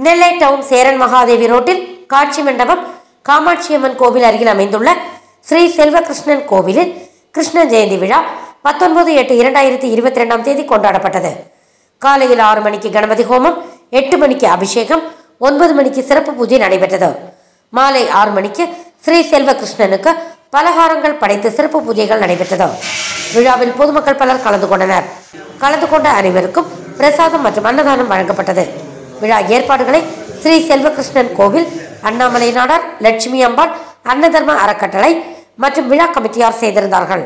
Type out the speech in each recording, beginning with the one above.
நெல்லை down Cheran Mahadevi ரோட்டில் காட்சி மண்டபம் காமாட்சியம்மன் கோவில் அருகில் அமைந்துள்ள ஸ்ரீ செல்வகிருஷ்ணன் கோவிலில் கிருஷ்ண ஜெயந்தி விழா பத்தொன்பது எட்டு இரண்டாயிரத்தி இருபத்தி ரெண்டாம் தேதி கொண்டாடப்பட்டது காலையில் ஆறு மணிக்கு கணபதி ஹோமம் எட்டு மணிக்கு அபிஷேகம் ஒன்பது மணிக்கு சிறப்பு பூஜை நடைபெற்றது மாலை ஆறு மணிக்கு ஸ்ரீ செல்வகிருஷ்ணனுக்கு பலகாரங்கள் படைத்து சிறப்பு பூஜைகள் நடைபெற்றது விழாவில் பொதுமக்கள் பலர் கலந்து கொண்டனர் கலந்து கொண்ட அனைவருக்கும் பிரசாதம் மற்றும் அன்னதானம் வழங்கப்பட்டது விழா ஏற்பாடுகளை ஸ்ரீ செல்வகிருஷ்ணன் கோவில் அண்ணாமலை நாடார் லட்சுமி அம்பாள் அன்னதர்ம அறக்கட்டளை மற்றும் விழா கமிட்டியார் செய்திருந்தார்கள்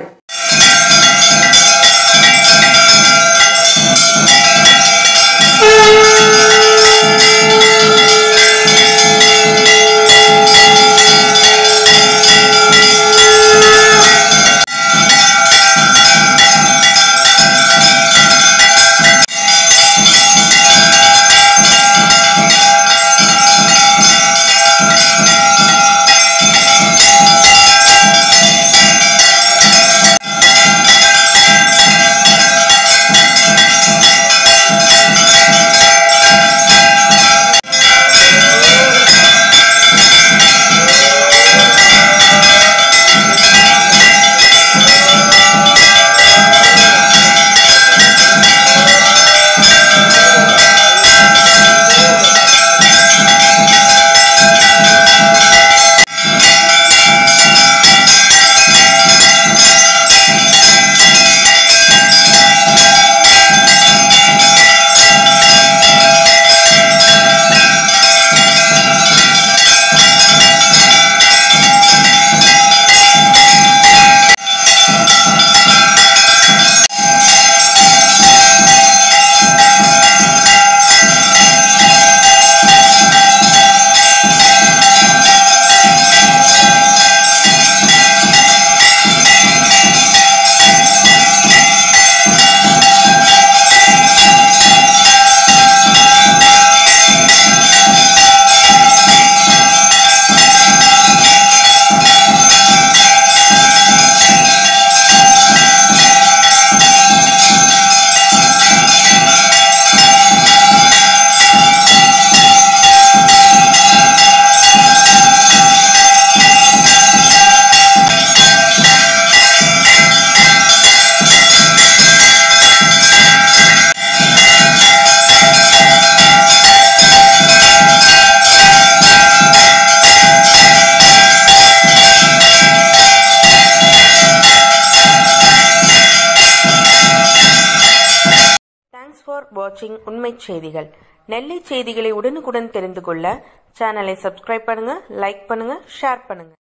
தேங்க்ஸ் ஃபார் வாட்சிங் உண்மை செய்திகள் நெல்லை செய்திகளை உடனுக்குடன் தெரிந்து கொள்ள சேனலை சப்ஸ்கிரைப் பண்ணுங்க லைக் பண்ணுங்க ஷேர் பண்ணுங்க